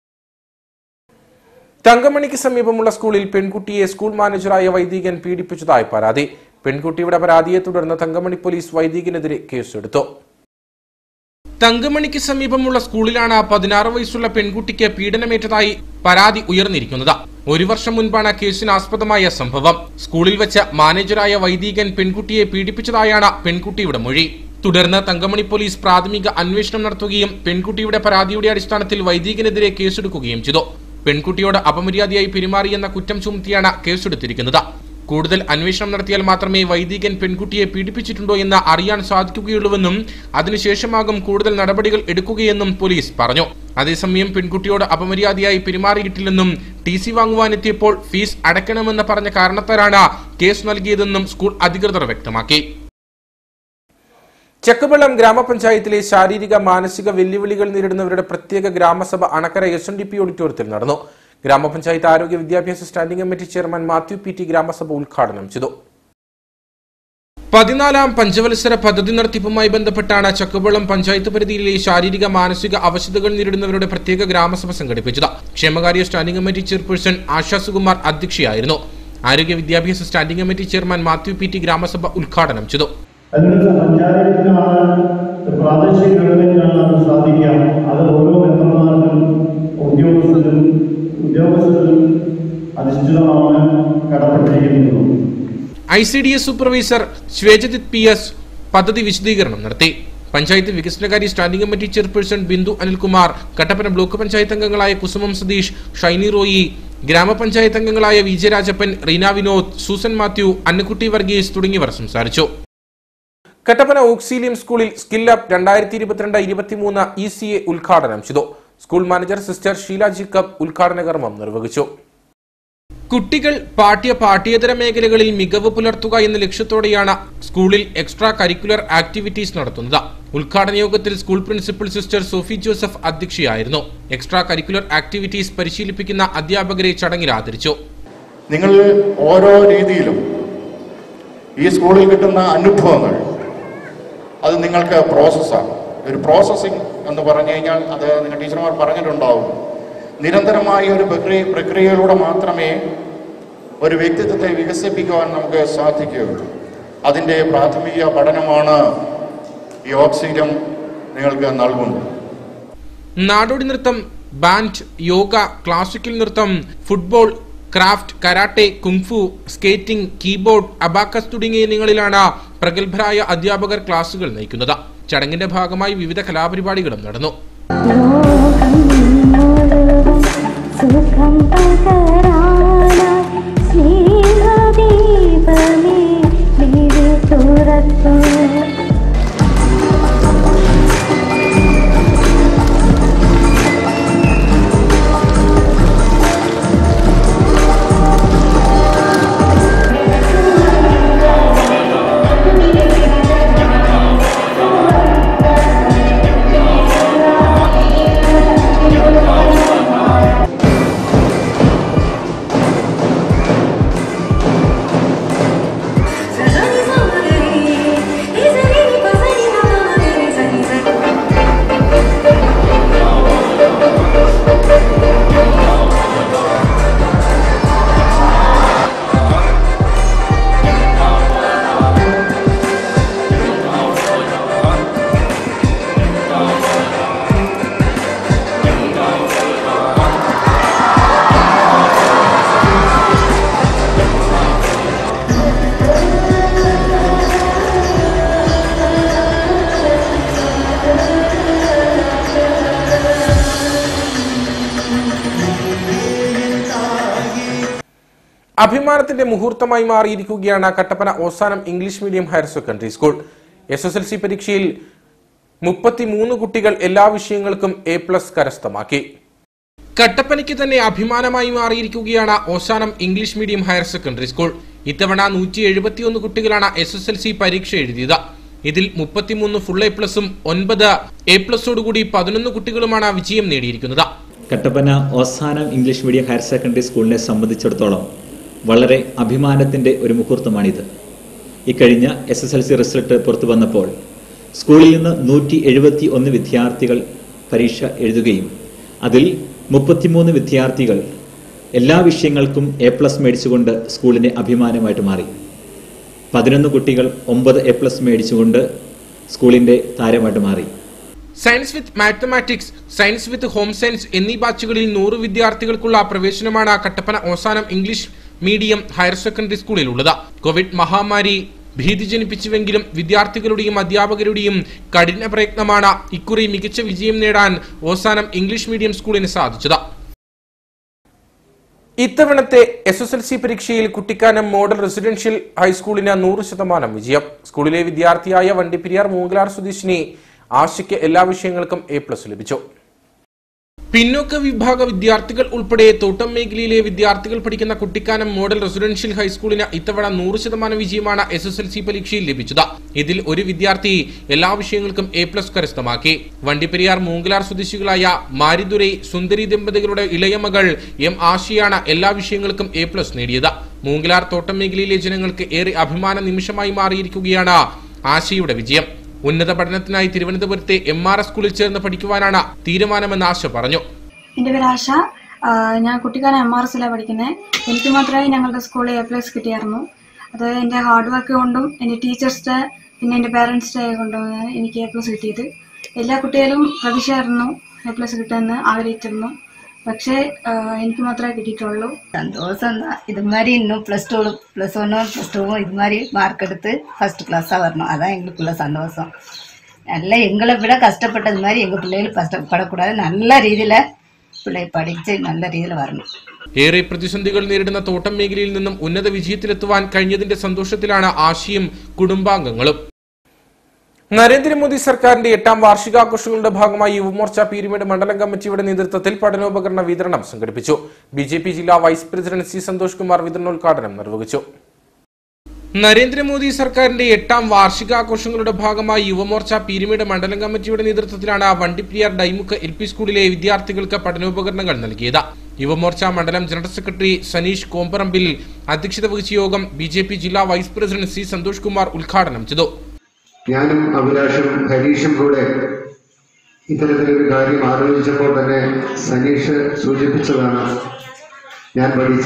S1: തങ്കമണിക്ക് സമീപമുള്ള സ്കൂളിൽ പെൺകുട്ടിയെ സ്കൂൾ മാനേജറായ വൈദികൻ പീഡിപ്പിച്ചതായി പരാതി പെൺകുട്ടിയുടെ പരാതിയെ തുടർന്ന് തങ്കമണി പോലീസ് വൈദികനെതിരെ കേസെടുത്തു തങ്കമണിക്ക് സമീപമുള്ള സ്കൂളിലാണ് പതിനാറ് വയസ്സുള്ള പെൺകുട്ടിക്ക് പീഡനമേറ്റതായി പരാതി ഉയർന്നിരിക്കുന്നത് ഒരു വർഷം മുൻപാണ് കേസിന് ആസ്പദമായ സംഭവം സ്കൂളിൽ വെച്ച് മാനേജറായ വൈദികൻ പെൺകുട്ടിയെ പീഡിപ്പിച്ചതായാണ് പെൺകുട്ടിയുടെ മൊഴി തുടർന്ന് തങ്കമണി പോലീസ് പ്രാഥമിക അന്വേഷണം നടത്തുകയും പെൺകുട്ടിയുടെ പരാതിയുടെ അടിസ്ഥാനത്തിൽ വൈദികനെതിരെ കേസെടുക്കുകയും ചെയ്തു പെൺകുട്ടിയോട് അപമര്യാദയായി പെരുമാറിയെന്ന കുറ്റം ചുമത്തിയാണ് കേസെടുത്തിരിക്കുന്നത് കൂടുതൽ അന്വേഷണം നടത്തിയാൽ മാത്രമേ വൈദികൻ പെൺകുട്ടിയെ പീഡിപ്പിച്ചിട്ടുണ്ടോ എന്ന് അറിയാൻ സാധിക്കുകയുള്ളൂവെന്നും അതിനുശേഷമാകും കൂടുതൽ നടപടികൾ എടുക്കുകയെന്നും പോലീസ് പറഞ്ഞു അതേസമയം പെൺകുട്ടിയോട് അപമര്യാദയായി പെരുമാറിയിട്ടില്ലെന്നും ടി സി വാങ്ങുവാനെത്തിയപ്പോൾ ഫീസ് അടയ്ക്കണമെന്ന് പറഞ്ഞ കാരണത്താലാണ് കേസ് നൽകിയതെന്നും സ്കൂൾ അധികൃതർ വ്യക്തമാക്കി ചെക്കവള്ളം ഗ്രാമപഞ്ചായത്തിലെ ശാരീരിക മാനസിക വെല്ലുവിളികൾ നേരിടുന്നവരുടെ പ്രത്യേക ഗ്രാമസഭ Anakkara S N D P ഓഡിറ്റോറിയത്തിൽ നടന്നു ഗ്രാമപഞ്ചായത്ത് ആരോഗ്യ വിദ്യാഭ്യാസ standing committee chairman Mathew P T ഗ്രാമസഭ ഉദ്ഘാടനം ചെയ്തു പതിനാലാം പഞ്ചവത്സര പദ്ധതി നടത്തിപ്പുമായി ബന്ധപ്പെട്ടാണ് ചക്കുവള്ളം പഞ്ചായത്ത് പരിധിയിലെ ശാരീരിക മാനസിക അവശതകൾ നേരിടുന്നവരുടെ പ്രത്യേക ഗ്രാമസഭ സംഘടിപ്പിച്ചത് ക്ഷേമകാര്യ standing committee chairperson Asha Sukumar അധ്യക്ഷയായിരുന്നു ആരോഗ്യ വിദ്യാഭ്യാസ standing committee chairman Mathew P T ഗ്രാമസഭ ഉദ്ഘാടനം ചെയ്തു
S9: അതിനുള്ള പഞ്ചായത്തിനാണ് പ്രാദേശിക ഗവൺമെന്റിനാണ് അത് സാധിക്കുക അത് ഓരോ മെമ്പർമാർക്കും ഉദ്യോഗസ്ഥരും ഉദ്യോഗസ്ഥരും അധിഷ്ഠിതമാണ് കടപ്പെട്ടിരിക്കുന്നത്
S1: I C D S supervisor ശ്വേജജിത് പി എസ് പദ്ധതി വിശദീകരണം നടത്തി പഞ്ചായത്ത് വികസനകാര്യ standing committee chairperson Bindu Anilkumar Kattappana block panchayat അംഗങ്ങളായ കുസുമം സതീഷ് ഷൈനി റോയി ഗ്രാമപഞ്ചായത്ത് അംഗങ്ങളായ വി ജെ രാജപ്പൻ റീന വിനോദ് സൂസൻ മാത്യു അന്നുക്കുട്ടി വർഗീസ് തുടങ്ങിയവർ സംസാരിച്ചു കട്ടപ്പന ഓക്സീലിയം സ്കൂളിൽ സ്കിൽ അപ്പ് രണ്ടായിരത്തി ഇരുപത്തിരണ്ട് ഇരുപത്തിമൂന്ന് ഇ സി എ ഉദ്ഘാടനം ചെയ്തു school manager Sister Sheela Jacob ഉദ്ഘാടന കർമ്മം നിർവഹിച്ചു കുട്ടികൾ പാഠ്യ പാഠ്യേതര മേഖലകളിൽ മികവ് പുലർത്തുക എന്ന ലക്ഷ്യത്തോടെയാണ് സ്കൂളിൽ എക്സ്ട്രാ കരിക്കുലർ ആക്ടിവിറ്റീസ് നടത്തുന്നത് ഉദ്ഘാടന യോഗത്തിൽ school principal Sister Sophy Joseph അധ്യക്ഷയായിരുന്നു എക്സ്ട്രാ കരിക്കുലർ ആക്ടിവിറ്റീസ് പരിശീലിപ്പിക്കുന്ന അധ്യാപകരെ ചടങ്ങിൽ ആദരിച്ചു
S5: നിങ്ങൾ ഓരോ രീതിയിലും ഈ സ്കൂളിൽ കിട്ടുന്ന അനുഭവങ്ങൾ അത് നിങ്ങൾക്ക് പ്രോസസ്സാണ് ഒരു പ്രോസസ്സിംഗ് എന്ന് പറഞ്ഞു കഴിഞ്ഞാൽ അത് നിങ്ങൾ ടീച്ചർമാർ പറഞ്ഞിട്ടുണ്ടാവും നിരന്തരമായ ഒരു പ്രക്രിയ പ്രക്രിയയിലൂടെ മാത്രമേ ഒരു വ്യക്തിത്വത്തെ വികസിപ്പിക്കുവാൻ നമുക്ക് സാധിക്കുകയുള്ളൂ അതിൻ്റെ പ്രാഥമിക പഠനമാണ് ഈ ഓക്സിജൻ നിങ്ങൾക്ക് നൽകുന്നത്
S1: നാടോടി നൃത്തം ബാൻഡ് യോഗ ക്ലാസിക്കൽ നൃത്തം football craft karate kung fu skating keyboard abacus തുടങ്ങിയ ഇനങ്ങളിലാണ് പ്രഗത്ഭരായ അധ്യാപകർ ക്ലാസുകൾ നയിക്കുന്നത് ചടങ്ങിന്റെ ഭാഗമായി വിവിധ കലാപരിപാടികളും നടന്നു
S10: സുഖം പകരാനായി സ്നേഹദീപമേ നിഴൽ തുറക്കൂ
S1: അഭിമാനത്തിന്റെ മുഹൂർത്തമായി മാറിയിരിക്കുകയാണ് Kattappana Ozanam English medium higher secondary school S S L C പരീക്ഷയിൽ മുപ്പത്തിമൂന്ന് കുട്ടികൾ എല്ലാ വിഷയങ്ങൾക്കും എ പ്ലസ് കരസ്ഥമാക്കി കട്ടപ്പനയ്ക്ക് തന്നെ അഭിമാനമായി മാറിയിരിക്കുകയാണ് Ozanam English medium higher secondary school ഇത്തവണ നൂറ്റി എഴുപത്തിയൊന്ന് കുട്ടികളാണ് എസ് എസ് എൽ സി പരീക്ഷ എഴുതിയത് ഇതിൽ മുപ്പത്തിമൂന്ന് ഫുൾ എ പ്ലസും ഒൻപത് എ പ്ലസോടുകൂടി പതിനൊന്ന് കുട്ടികളുമാണ് വിജയം നേടിയിരിക്കുന്നത്
S11: Kattappana Ozanam English medium higher secondary സ്കൂളിനെ സംബന്ധിച്ചിടത്തോളം വളരെ അഭിമാനത്തിൻ്റെ ഒരു മുഹൂർത്തമാണിത് ഇക്കഴിഞ്ഞ S S L C result പുറത്തു വന്നപ്പോൾ സ്കൂളിൽ നിന്ന് നൂറ്റി എഴുപത്തി ഒന്ന് വിദ്യാർത്ഥികൾ പരീക്ഷ എഴുതുകയും അതിൽ മുപ്പത്തിമൂന്ന് വിദ്യാർത്ഥികൾ എല്ലാ വിഷയങ്ങൾക്കും എ പ്ലസ് മേടിച്ചുകൊണ്ട് സ്കൂളിന് അഭിമാനമായിട്ട് മാറി പതിനൊന്ന് കുട്ടികൾ ഒമ്പത് എ പ്ലസ് മേടിച്ചുകൊണ്ട് സ്കൂളിൻ്റെ താരമായിട്ട് മാറി
S1: science with mathematics science with home science എന്നീ ബാച്ചുകളിൽ നൂറ് വിദ്യാർത്ഥികൾക്കുള്ള പ്രവേശനമാണ് Kattappana Ozanam English medium higher secondary സ്കൂളിലുള്ളത് കോവിഡ് മഹാമാരി ഭീതി ജനിപ്പിച്ചുവെങ്കിലും വിദ്യാർത്ഥികളുടെയും അധ്യാപകരുടെയും കഠിന പ്രയത്നമാണ് ഇക്കുറി മികച്ച വിജയം നേടാൻ ഓസാനം ഇംഗ്ലീഷ് മീഡിയം സ്കൂളിന് സാധിച്ചത് ഇത്തവണത്തെ എസ് എസ് എൽ സി പരീക്ഷയിൽ കുട്ടിക്കാനം മോഡൽ റെസിഡൻഷ്യൽ ഹൈസ്കൂളിന് നൂറ് ശതമാനം വിജയം സ്കൂളിലെ വിദ്യാർത്ഥിയായ വണ്ടിപ്പെരിയാർ മൂങ്കലാർ സ്വദേശിനി ആശയ്ക്ക് എല്ലാ വിഷയങ്ങൾക്കും എ പ്ലസ് ലഭിച്ചു പിന്നോക്ക വിഭാഗ വിദ്യാർത്ഥികൾ ഉൾപ്പെടെ തോട്ടം മേഖലയിലെ വിദ്യാർത്ഥികൾ പഠിക്കുന്ന കുട്ടിക്കാനം മോഡൽ റെസിഡൻഷ്യൽ ഹൈസ്കൂളിന് ഇത്തവണ നൂറ് ശതമാനം വിജയമാണ് എസ് എസ് എൽ സി പരീക്ഷയിൽ ലഭിച്ചത് ഇതിൽ ഒരു വിദ്യാർത്ഥി എല്ലാ വിഷയങ്ങൾക്കും എ പ്ലസ് കരസ്ഥമാക്കി വണ്ടിപ്പെരിയാർ മൂങ്കലാർ സ്വദേശികളായ മാരിദുരൈ സുന്ദരി ദമ്പതികളുടെ ഇളയ മകൾ എം ആശയാണ് എല്ലാ വിഷയങ്ങൾക്കും എ പ്ലസ് നേടിയത് മൂങ്കലാർ തോട്ടം മേഖലയിലെ ജനങ്ങൾക്ക് ഏറെ അഭിമാന നിമിഷമായി മാറിയിരിക്കുകയാണ് ആശയുടെ വിജയം ഉന്നത പഠനത്തിനായി തിരുവനന്തപുരത്തെ എം ആർ എസ് സ്കൂളിൽ ചേർന്ന് പഠിക്കുവാനാണ് തീരുമാനമെന്ന് ആശ പറഞ്ഞു
S12: എൻ്റെ പേര് ആശ ആ, ഞാൻ കുട്ടിക്കാനം എം ആർ എസിലാണ് പഠിക്കുന്നത് എനിക്ക് മാത്രമേ ഞങ്ങളുടെ സ്കൂളിൽ എ പ്ലസ് കിട്ടിയായിരുന്നു അത് എൻ്റെ ഹാർഡ് വർക്ക് കൊണ്ടും എൻ്റെ ടീച്ചേഴ്സിൻ്റെ പിന്നെ എൻ്റെ പേരൻസിൻ്റെ കൊണ്ടുമാണ് എനിക്ക് എ പ്ലസ് കിട്ടിയത് എല്ലാ കുട്ടികളും പ്രതീക്ഷയായിരുന്നു എ പ്ലസ് കിട്ടുമെന്ന് ആഗ്രഹിച്ചിരുന്നു പക്ഷേ ആ, എനിക്ക് മാത്രമേ കിട്ടിയിട്ടുള്ളൂ
S13: சந்தோஷம் தான் இது மாதிரி இன்னும் ப்ளஸ் டூ ப்ளஸ் ஒன்னும் ப்ளஸ் டூவும் இது மாதிரி மார்க் எடுத்து ஃபர்ஸ்ட் கிளாஸாக வரணும் அதான் எங்களுக்குள்ள சந்தோஷம் நல்லா எங்களை விட கஷ்டப்பட்டது மாதிரி எங்கள் பிள்ளைகள் கஷ்டப்படக்கூடாது நல்ல ரீதியில் பிள்ளை படித்து நல்ல ரீதியில் வரணும்
S1: ഏറെ പ്രതിസന്ധികൾ നേരിടുന്ന തോട്ടം മേഖലയിൽ നിന്നും ഉന്നത വിജയത്തിലെത്തുവാൻ കഴിഞ്ഞതിന്റെ സന്തോഷത്തിലാണ് ആശയും കുടുംബാംഗങ്ങളും നരേന്ദ്രമോദി സർക്കാരിന്റെ എട്ടാം വാർഷികാഘോഷങ്ങളുടെ ഭാഗമായി യുവമോർച്ച പീരുമേട് മണ്ഡലം കമ്മിറ്റിയുടെ നേതൃത്വത്തിൽ പഠനോപകരണ വിതരണം സംഘടിപ്പിച്ചു ബി ജെ പി ജില്ലാ vice president C Santhosh Kumar വിതരണോദ്ഘാടനം നിർവഹിച്ചു നരേന്ദ്രമോദി സർക്കാരിന്റെ എട്ടാം വാർഷികാഘോഷങ്ങളുടെ ഭാഗമായി യുവമോർച്ച പീരുമേട് മണ്ഡലം കമ്മിറ്റിയുടെ നേതൃത്വത്തിലാണ് വണ്ടിപ്പിരിയാർ ഡൈമുക്ക് എൽ പി സ്കൂളിലെ വിദ്യാർത്ഥികൾക്ക് പഠനോപകരണങ്ങൾ നൽകിയത് യുവമോർച്ച മണ്ഡലം ജനറൽ സെക്രട്ടറി സനീഷ് കോമ്പറമ്പിൽ അധ്യക്ഷത വഹിച്ച യോഗം ബി ജില്ലാ vice president C Santhosh Kumar ഉദ്ഘാടനം ചെയ്തു
S14: ഞാനും അഭിലാഷും ഹരീഷും കൂടെ ഇത്തരത്തിലൊരു കാര്യം ആലോചിച്ചപ്പോൾ തന്നെ സനീഷ് സൂചിപ്പിച്ചതാണ് ഞാൻ പഠിച്ച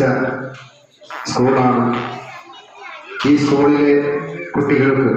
S14: സ്കൂളാണ് ഈ സ്കൂളിലെ കുട്ടികൾക്ക്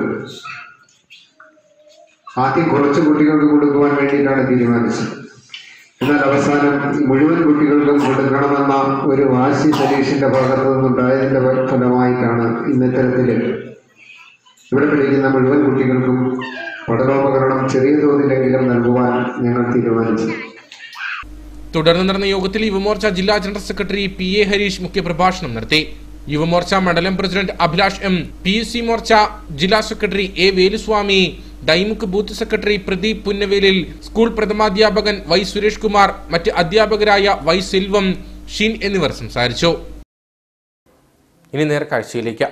S14: ആദ്യം കുറച്ച് കുട്ടികൾക്ക് കൊടുക്കുവാൻ വേണ്ടിയിട്ടാണ് തീരുമാനിച്ചത് എന്നാൽ അവസാനം ഈ മുഴുവൻ കുട്ടികൾക്കും കൊടുക്കണമെന്ന ഒരു വാശി സനീഷിന്റെ ഭാഗത്തു നിന്നുണ്ടായതിന്റെ ഫലമായിട്ടാണ് ഇന്നത്തരത്തില് ഇവിടെ പഠിക്കുന്ന മുഴുവൻ കുട്ടികൾക്കും പഠനോപകരണം ചെറിയ തോതിലെങ്കിലും നൽകുവാൻ ഞങ്ങൾ തീരുമാനിച്ചു
S1: തുടർന്ന് നടന്ന യോഗത്തിൽ യുവമോർച്ച ജില്ലാ general secretary P A Hareesh മുഖ്യപ്രഭാഷണം നടത്തി യുവമോർച്ച മണ്ഡലം president Abhilash M P S C Morcha ജില്ലാ സെക്രട്ടറി A Veluswamy Daimukku booth secretary Pradeep Punnavelil school പ്രഥമാധ്യാപകൻ വൈ സുരേഷ് കുമാർ മറ്റ് അധ്യാപകരായ വൈ സെൽവം ഷീൻ എന്നിവർ സംസാരിച്ചു ഇനി നേർക്കാഴ്ചയിലേക്ക്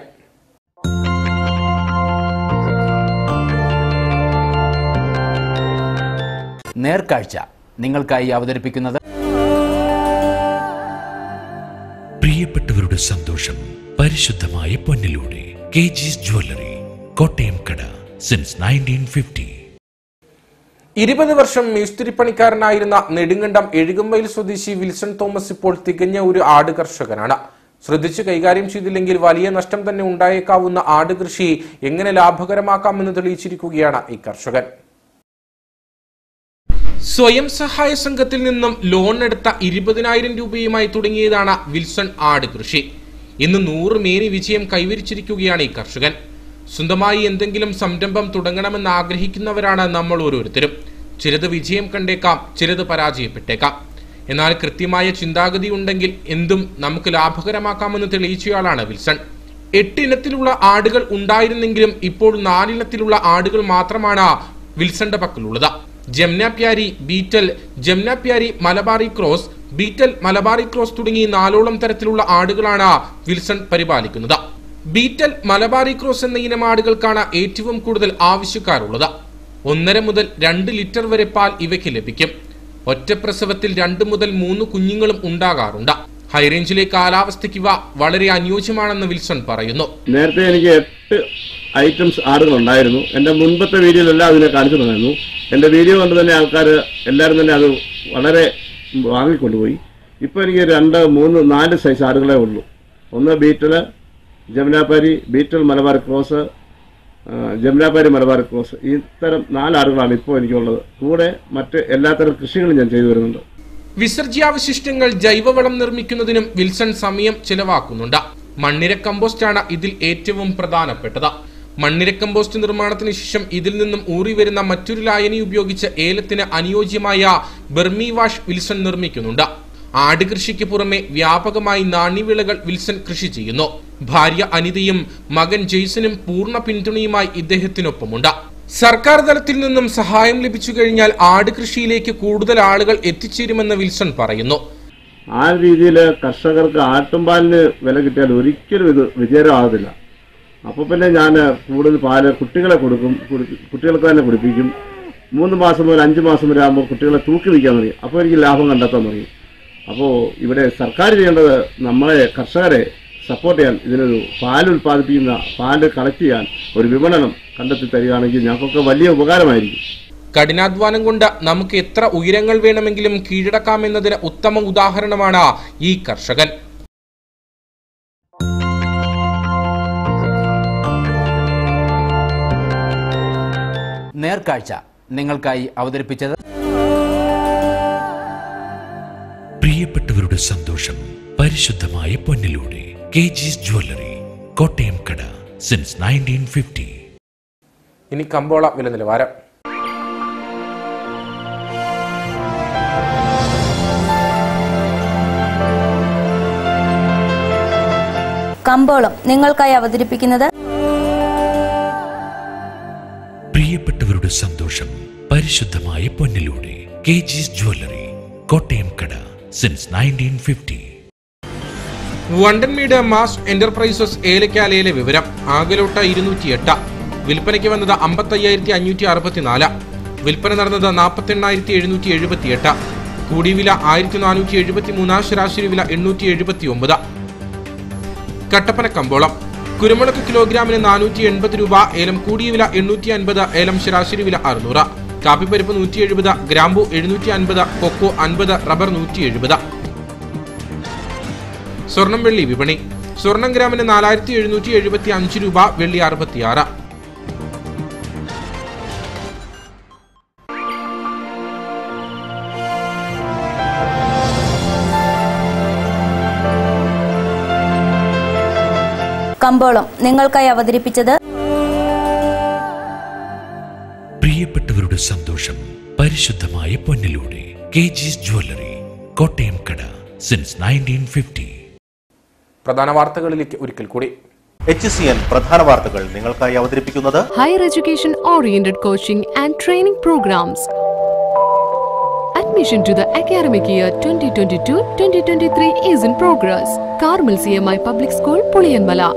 S15: നേർക്കാഴ്ച നിങ്ങൾക്കായി അവതരിപ്പിക്കുന്നത്
S16: പ്രിയപ്പെട്ടവരുടെ സന്തോഷം പരിശുദ്ധമായ പൊന്നിലൂടെ കെ ജിസ് ജ്വല്ലറി കോട്ടയം കട സിൻസ് നയൻറ്റീൻ ഫിഫ്റ്റി
S1: ഇരുപത് വർഷം മേസ്തിരിപ്പണിക്കാരനായിരുന്ന നെടുങ്കണ്ടം എഴുകുമ്പയിൽ സ്വദേശി വിൽസൺ തോമസ് ഇപ്പോൾ തികഞ്ഞ ഒരു ആട് കർഷകനാണ് ശ്രദ്ധിച്ച് കൈകാര്യം ചെയ്തില്ലെങ്കിൽ വലിയ നഷ്ടം തന്നെ ഉണ്ടായേക്കാവുന്ന ആട് കൃഷി എങ്ങനെ ലാഭകരമാക്കാമെന്ന് തെളിയിച്ചിരിക്കുകയാണ് ഈ കർഷകൻ സ്വയം സഹായ സംഘത്തിൽ നിന്നും ലോൺ എടുത്ത ഇരുപതിനായിരം രൂപയുമായി തുടങ്ങിയതാണ് വിൽസൺ ആട് കൃഷി ഇന്ന് നൂറ് മേനി വിജയം കൈവരിച്ചിരിക്കുകയാണ് ഈ കർഷകൻ സ്വന്തമായി എന്തെങ്കിലും സംരംഭം തുടങ്ങണമെന്ന് ആഗ്രഹിക്കുന്നവരാണ് നമ്മൾ ഓരോരുത്തരും ചിലത് വിജയം കണ്ടേക്കാം ചിലത് പരാജയപ്പെട്ടേക്കാം എന്നാൽ കൃത്യമായ ചിന്താഗതി ഉണ്ടെങ്കിൽ എന്തും നമുക്ക് ലാഭകരമാക്കാമെന്ന് തെളിയിച്ചയാളാണ് വിൽസൺ എട്ടിനത്തിലുള്ള ആടുകൾ ഉണ്ടായിരുന്നെങ്കിലും ഇപ്പോൾ നാലിനത്തിലുള്ള ആടുകൾ മാത്രമാണ് വിൽസന്റെ പക്കലുള്ളത് ജംന പ്യാരി ബീറ്റൽ ജംന പ്യാരി മലബാറി ക്രോസ് ബീറ്റൽ മലബാറി ക്രോസ് തുടങ്ങി നാലോളം തരത്തിലുള്ള ആടുകളാണ് വിൽസൺ പരിപാലിക്കുന്നത് ബീറ്റൽ മലബാറി ക്രോസ് എന്ന ഇനം ആടുകൾക്കാണ് ഏറ്റവും കൂടുതൽ ആവശ്യക്കാരുള്ളത് ഒന്നര മുതൽ രണ്ട് ലിറ്റർ വരെ പാൽ ഇവയ്ക്ക് ലഭിക്കും ഒറ്റപ്രസവത്തിൽ രണ്ട് മുതൽ മൂന്ന് കുഞ്ഞുങ്ങളും ഉണ്ടാകാറുണ്ട് ഹൈറേഞ്ചിലെ കാലാവസ്ഥയ്ക്ക് ഇവ വളരെ അനുയോജ്യമാണെന്ന് വിൽസൺ പറയുന്നു
S8: നേരത്തെ എനിക്ക് എട്ട് ഐറ്റംസ് ആടുകൾ ഉണ്ടായിരുന്നു എൻ്റെ മുൻപത്തെ വീഡിയോയിലെല്ലാം അതിനെ കാണിച്ചു തന്നിരുന്നു എൻ്റെ വീഡിയോ കൊണ്ട് തന്നെ ആൾക്കാർ എല്ലാവരും തന്നെ അത് വളരെ വാങ്ങിക്കൊണ്ടുപോയി ഇപ്പോൾ എനിക്ക് രണ്ട് മൂന്ന് നാല് സൈസ് ആടുകളേ ഉള്ളൂ ഒന്ന് ബീറ്റല് ജമുനാപ്പാരി ബീറ്റൽ മലബാർ ക്രോസ് ആ, ജമുനാപ്പാരി മലബാർ ക്രോസ് ഇത്തരം നാല് ആടുകളാണ് ഇപ്പോൾ എനിക്കുള്ളത് കൂടെ മറ്റ് എല്ലാത്തരം കൃഷികളും ഞാൻ ചെയ്തു വരുന്നുണ്ട്
S1: വിസർജ്യാവശിഷ്ടങ്ങൾ ജൈവവളം നിർമ്മിക്കുന്നതിനും വിൽസൺ സമയം ചെലവാക്കുന്നുണ്ട് മണ്ണിര കമ്പോസ്റ്റാണ് ഇതിൽ ഏറ്റവും പ്രധാനപ്പെട്ടത് മണ്ണിര കമ്പോസ്റ്റ് നിർമ്മാണത്തിന് ശേഷം ഇതിൽ നിന്നും ഊറി വരുന്ന മറ്റൊരു ലായനി ഉപയോഗിച്ച് ഏലത്തിന് അനുയോജ്യമായ ബെർമി വാഷ് വിൽസൺ നിർമ്മിക്കുന്നുണ്ട് ആട് കൃഷിക്ക് പുറമെ വ്യാപകമായി നാണ്യവിളകൾ വിൽസൺ കൃഷി ചെയ്യുന്നു ഭാര്യ അനിതയും മകൻ ജെയ്സനും പൂർണ്ണ പിന്തുണയുമായി ഇദ്ദേഹത്തിനൊപ്പമുണ്ട് സർക്കാർ തലത്തിൽ നിന്നും സഹായം ലഭിച്ചു കഴിഞ്ഞാൽ ആട് കൃഷിയിലേക്ക് കൂടുതൽ ആളുകൾ എത്തിച്ചേരുമെന്ന് വിൽസൺ പറയുന്നു
S8: ആ രീതിയിൽ കർഷകർക്ക് ആട്ടുംപാലിന് വില കിട്ടിയാൽ ഒരിക്കലും ഇത് വിജയമാകത്തില്ല അപ്പോൾ പിന്നെ ഞാൻ കൂടുതൽ പാല് കുട്ടികളെ കൊടുക്കും കുടി- കുട്ടികൾക്ക് തന്നെ കുടിപ്പിക്കും മൂന്ന് മാസം മുതൽ അഞ്ച് മാസം വരെ ആകുമ്പോൾ കുട്ടികളെ തൂക്കി വയ്ക്കാൻ തുടങ്ങി അപ്പോൾ എനിക്ക് ലാഭം കണ്ടെത്താൻ തുടങ്ങി അപ്പോൾ ഇവിടെ സർക്കാർ ചെയ്യേണ്ടത് നമ്മളെ കർഷകരെ സപ്പോർട്ട് ചെയ്യാൻ ഇതിനൊരു പാൽ ഉൽപ്പാദിപ്പിക്കുന്ന പാല് കളക്ട് ചെയ്യാൻ ഒരു വിപണനം കണ്ടെത്തി തരികയാണെങ്കിൽ ഞങ്ങൾക്കൊക്കെ വലിയ ഉപകാരമായിരിക്കും
S1: കഠിനാധ്വാനം കൊണ്ട് നമുക്ക് എത്ര ഉയരങ്ങൾ വേണമെങ്കിലും കീഴടക്കാമെന്നതിന് ഉത്തമ ഉദാഹരണമാണ് ഈ കർഷകൻ
S15: നേർക്കാഴ്ച നിങ്ങൾക്കായി അവതരിപ്പിച്ചത്
S16: പ്രിയപ്പെട്ടവരുടെ സന്തോഷം പരിശുദ്ധമായ പൊന്നിലൂടെ കെ ജിസ് ജ്വല്ലറി കോട്ടയം കട സിൻസ് നയൻറ്റീൻ ഫിഫ്റ്റി
S1: ഇനി കമ്പോള വില നിലവാരം
S17: കമ്പോളം നിങ്ങൾക്കായി അവതരിപ്പിക്കുന്നത്
S16: പ്രിയപ്പെട്ടവരുടെ സന്തോഷം പരിശുദ്ധമായ പൊന്നിലൂടെ കെ ജിസ് ജ്വല്ലറി കോട്ടയം കട since nineteen fifty
S1: Vandanmedu mass enterprises ഏലക്കാലയിലെ വിവരം ആകലോട്ട ഇരുന്നൂറ്റിയെട്ട് വിൽപ്പനയ്ക്ക് വന്നത് അമ്പത്തയ്യായിരത്തി അഞ്ഞൂറ്റി അറുപത്തിനാല് വിൽപ്പന നടന്നത് നാൽപ്പത്തി എണ്ണായിരത്തി എഴുന്നൂറ്റി എഴുപത്തിയെട്ട് കൂടിയ വില ആയിരത്തി നാനൂറ്റി എഴുപത്തി മൂന്ന് ശരാശരി വില എണ്ണൂറ്റി എഴുപത്തി ഒമ്പത് കട്ടപ്പന കമ്പോളം കുരുമുളക് കിലോഗ്രാമിന് നാനൂറ്റി എൺപത് രൂപ ഏലം കൂടിയ വില എണ്ണൂറ്റി അൻപത് ഏലം ശരാശരി വില അറുന്നൂറ് കാപ്പിപ്പരിപ്പ് നൂറ്റി എഴുപത് ഗ്രാമ്പു എഴുന്നൂറ്റി അൻപത് കൊക്കോ അൻപത് റബ്ബർ നൂറ്റി എഴുപത് സ്വർണം വെള്ളി വിപണി സ്വർണം ഗ്രാമിന് നാലായിരത്തി എഴുന്നൂറ്റി എഴുപത്തി അഞ്ച് രൂപ വെള്ളി അറുപത്തിയാറ്
S17: കമ്പോളം നിങ്ങൾക്കായി അവതരിപ്പിച്ചത്
S16: പ്രിയപ്പെട്ടവരുടെ സന്തോഷം പരിശുദ്ധമായ പൊന്നിലൂടെ കെ ജിസ് ജ്വല്ലറി കോട്ടയം കട സിൻസ് നയൻറ്റീൻ ഫിഫ്റ്റി
S1: പ്രധാന വാർത്തകളിലേക്ക് ഒരിക്കൽ കൂടി
S2: എച്ച് സി എൻ പ്രധാന വാർത്തകൾ നിങ്ങൾക്കായി അവതരിപ്പിക്കുന്നത്
S3: Higher education oriented coaching and training programs. Admission to the academic year 2022-2023 is in progress. Carmel CMI Public School, Puliyanmala.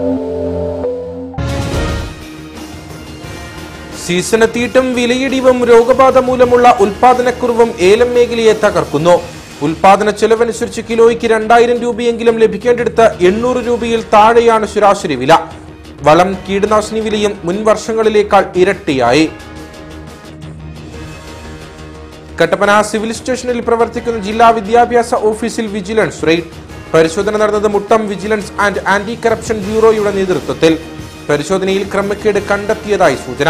S1: സീസണെത്തിയിട്ടും വിലയിടിവും രോഗബാധ മൂലമുള്ള ഉൽപാദനക്കുറവും ഏലം മേഖലയെ തകർക്കുന്നു ഉൽപാദന ചെലവനുസരിച്ച് കിലോയ്ക്ക് രണ്ടായിരം രൂപയെങ്കിലും ലഭിക്കേണ്ടിടത്ത് എണ്ണൂറ് രൂപയിൽ താഴെയാണ് ശരാശരി വില വളം കീടനാശിനി വിലയും മുൻ വർഷങ്ങളിലേക്കാൾ ഇരട്ടിയായി കട്ടപ്പന സിവിൽ സ്റ്റേഷനിൽ പ്രവർത്തിക്കുന്ന ജില്ലാ വിദ്യാഭ്യാസ ഓഫീസിൽ വിജിലൻസ് റെയ്ഡ് പരിശോധന നടന്നത് Muttom vigilance and anti corruption ബ്യൂറോയുടെ നേതൃത്വത്തിൽ പരിശോധനയിൽ ക്രമക്കേട് കണ്ടെത്തിയതായി സൂചന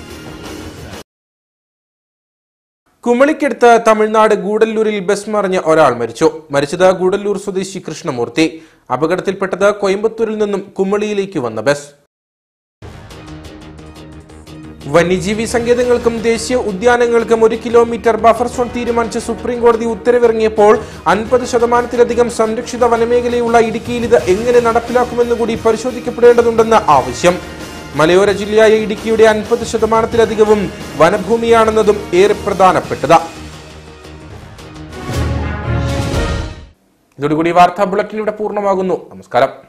S1: കുമളിക്കടുത്ത് തമിഴ്നാട് ഗൂഡല്ലൂരിൽ ബസ് മറിഞ്ഞ് ഒരാൾ മരിച്ചു മരിച്ചത് ഗൂഡല്ലൂർ സ്വദേശി കൃഷ്ണമൂർത്തി അപകടത്തിൽപ്പെട്ടത് കോയമ്പത്തൂരിൽ നിന്നും കുമളിയിലേക്ക് വന്ന ബസ് വന്യജീവി സങ്കേതങ്ങൾക്കും ദേശീയ ഉദ്യാനങ്ങൾക്കും ഒരു കിലോമീറ്റർ ബഫർ സോൺ തീരുമാനിച്ച് സുപ്രീം കോടതി ഉത്തരവിറങ്ങിയപ്പോൾ അൻപത് ശതമാനത്തിലധികം സംരക്ഷിത വനമേഖലയുള്ള ഇടുക്കിയിൽ ഇത് എങ്ങനെ നടപ്പിലാക്കുമെന്ന് കൂടി പരിശോധിക്കപ്പെടേണ്ടതുണ്ടെന്ന് ആവശ്യം മലയോര ജില്ലയായ ഇടുക്കിയുടെ അൻപത് ശതമാനത്തിലധികവും വനഭൂമിയാണെന്നതും ഏറെ പ്രധാനപ്പെട്ടത് ഇതോടുകൂടി വാർത്താ ബുള്ളറ്റിൻ ഇവിടെ പൂർണ്ണമാകുന്നു നമസ്കാരം